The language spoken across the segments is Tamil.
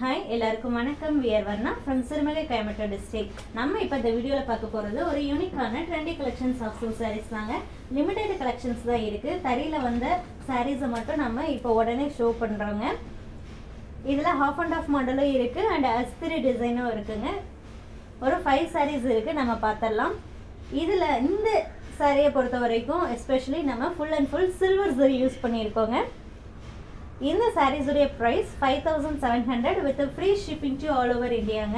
ஹாய் எல்லாருக்கும் வணக்கம் we're Varna from Sirumalai Coimbatore district நம்ம இப்போ இந்த வீடியோவில் பார்க்க போகிறது ஒரு யூனிக்கான trendy collections of silk sarees தாங்க லிமிடெட் கலெக்ஷன்ஸ் தான் இருக்குது தறியில் வந்த சாரீஸை மட்டும் நம்ம இப்போ உடனே ஷோ பண்ணுறோங்க இதில் ஹாஃப் அண்ட் ஆஃப் மாடலும் இருக்குது அண்ட் அஸ்திரி டிசைனும் இருக்குங்க ஒரு ஃபைவ் சாரீஸ் இருக்குது நம்ம பார்த்துடலாம் இதில் இந்த சாரியை பொறுத்த வரைக்கும் எஸ்பெஷலி நம்ம full and full silver zari use பண்ணியிருக்கோங்க இந்த சாரீஸுடைய price five thousand seven hundred with free shipping to all over இந்தியாங்க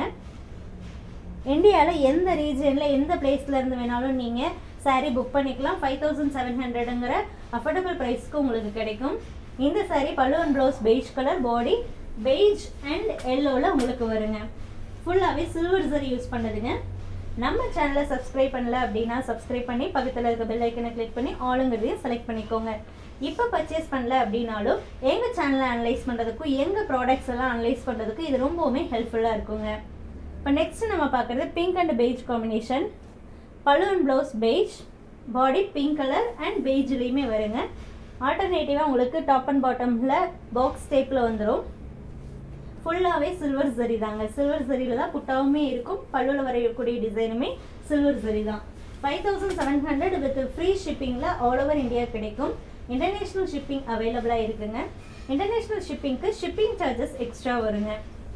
இந்தியாவில் எந்த ரீஜனில் எந்த பிளேஸில் இருந்து வேணாலும் நீங்கள் சாரீ புக் பண்ணிக்கலாம் ஃபைவ் தௌசண்ட் செவன் ஹண்ட்ரடுங்கிற அஃபோர்டபுள் ப்ரைஸ்க்கு உங்களுக்கு கிடைக்கும் இந்த saree pallu and blouse beige colour body beige and எல்லோவில் உங்களுக்கு வருங்க ஃபுல்லாகவே சில்வர் சரி யூஸ் பண்ணதுங்க நம்ம சேனலை சப்ஸ்கிரைப் பண்ணல அப்படின்னா சப்ஸ்கிரைப் பண்ணி பக்கத்தில் இருக்க பெல் ஐக்கனை கிளிக் பண்ணி ஆளுங்கிறதையும் செலக்ட் பண்ணிக்கோங்க இப்போ பர்ச்சேஸ் பண்ணல அப்படின்னாலும் எங்கள் சேனலை அனலைஸ் பண்ணுறதுக்கும் எங்கள் ப்ராடக்ட்ஸ் எல்லாம் அனலைஸ் பண்ணுறதுக்கும் இது ரொம்பவுமே ஹெல்ப்ஃபுல்லாக இருக்குங்க இப்போ நெக்ஸ்ட் நம்ம பார்க்குறது pink and beige combination pallu and blouse beige body pink colour and பெய்ஜ்லேயுமே வருங்க ஆல்டர்னேட்டிவாக உங்களுக்கு டாப் அண்ட் பாட்டமில் பாக்ஸ் டைப்பில் வந்துடும் ஃபுல்லாகவே சில்வர் சரி தாங்க சில்வர் சரியில் தான் புட்டாவுமே இருக்கும் பல்லுவில் வரையக்கூடிய டிசைனுமே சில்வர் சரி தான் five thousand seven hundred with free ஷிப்பிங்கில் ஆல் ஓவர் இந்தியா கிடைக்கும் இன்டர்நேஷ்னல் ஷிப்பிங் அவைலபிளாக இருக்குங்க இன்டர்நேஷ்னல் ஷிப்பிங்க்கு ஷிப்பிங் சார்ஜஸ் எக்ஸ்ட்ரா வருங்க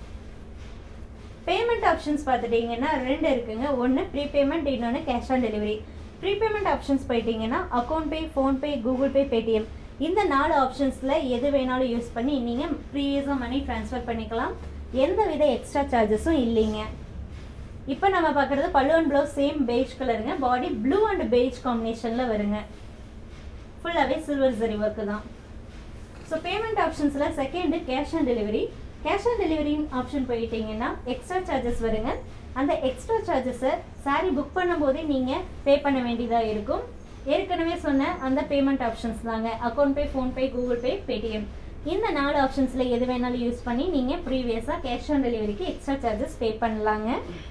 பேமெண்ட் ஆப்ஷன்ஸ் பார்த்துட்டிங்கன்னா ரெண்டு இருக்குங்க ஒன்று ப்ரீபேமெண்ட் இன்னொன்று cash on delivery prepayment options போயிட்டீங்கன்னா account pay PhonePe Google Pay Paytm இந்த நாலு ஆப்ஷன்ஸில் எது வேணாலும் யூஸ் பண்ணி நீங்கள் ப்ரீவியஸாக மணி ட்ரான்ஸ்ஃபர் பண்ணிக்கலாம் எந்த வித எக்ஸ்ட்ரா சார்ஜஸும் இல்லைங்க இப்போ நம்ம பார்க்குறது பல்லு அண்ட் ப்ளவுஸ் சேம் பெய்ஜ் கலருங்க பாடி ப்ளூ அண்ட் பெய்ஜ் காம்பினேஷனில் வருங்க ஃபுல்லாகவே சில்வர் சரி ஒர்க்கு தான் ஸோ பேமெண்ட் ஆப்ஷன்ஸில் second cash on delivery cash on delivery option போயிட்டீங்கன்னா எக்ஸ்ட்ரா சார்ஜஸ் வருங்க அந்த எக்ஸ்ட்ரா சார்ஜஸை சாரீ புக் பண்ணும்போதே நீங்கள் பே பண்ண வேண்டியதாக இருக்கும் ஏற்கனவே சொன்ன அந்த பேமெண்ட் ஆப்ஷன்ஸ் தாங்க account pay PhonePe Google Pay Paytm இந்த நாலு ஆப்ஷன்ஸில் எது வேணாலும் யூஸ் பண்ணி நீங்கள் ப்ரீவியஸாக கேஷ் ஆன் டெலிவரிக்கு எக்ஸ்ட்ரா சார்ஜஸ் பே பண்ணலாங்க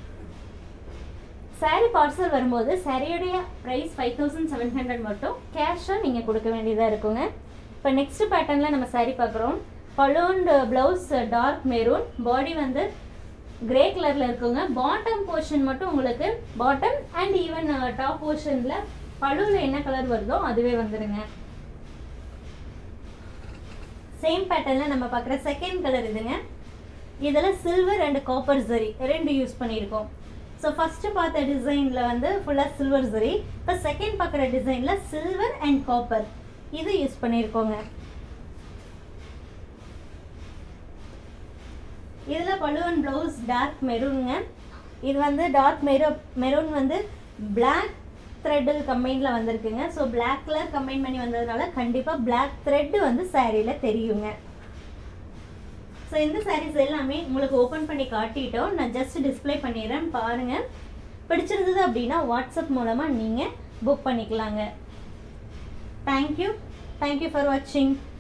சாரீ பார்சல் வரும்போது சாரியோடைய price five thousand seven hundred மட்டும் கேஷாக நீங்கள் கொடுக்க வேண்டியதாக இருக்குங்க இப்போ நெக்ஸ்ட் பேட்டர்னில் நம்ம சாரீ பார்க்குறோம் பலூன் ப்ளவுஸ் டார்க் மெரூன் பாடி வந்து கிரே கலரில் இருக்குங்க பாட்டம் போர்ஷன் மட்டும் உங்களுக்கு பாட்டம் அண்ட் ஈவன் டாப் போர்ஷனில் பழுவில் என்ன கலர் வருதோ அதுவே வந்துடுங்க சேம் பேட்டர்னில் நம்ம பார்க்குற செகண்ட் கலர் இதுங்க இதில் சில்வர் அண்ட் காப்பர் ஜரி ரெண்டு யூஸ் பண்ணியிருக்கோம் ஸோ ஃபஸ்ட்டு பார்த்த டிசைனில் வந்து ஃபுல்லாக சில்வர் ஜரி இப்போ செகண்ட் பார்க்குற டிசைனில் சில்வர் அண்ட் காப்பர் இது யூஸ் பண்ணியிருக்கோங்க இதில் பழுவன் ப்ளவுஸ் டார்க் மெரூனுங்க இது வந்து டார்க் மெரூ மெரூன் வந்து பிளாக் த்ரெட்டில் கம்பைனில் வந்திருக்குங்க ஸோ பிளாக் கலர் கம்பைன் பண்ணி வந்ததுனால கண்டிப்பாக பிளாக் த்ரெட்டு வந்து சாரியில் தெரியுங்க ஸோ இந்த சாரீஸ் எல்லாமே உங்களுக்கு ஓப்பன் பண்ணி காட்டிட்டோம் நான் ஜஸ்ட் டிஸ்பிளே பண்ணிடுறேன் பாருங்கள் பிடிச்சிருந்தது அப்படின்னா வாட்ஸ்அப் மூலமாக நீங்கள் புக் பண்ணிக்கலாங்க தேங்க்யூ தேங்க்யூ ஃபார் வாட்சிங்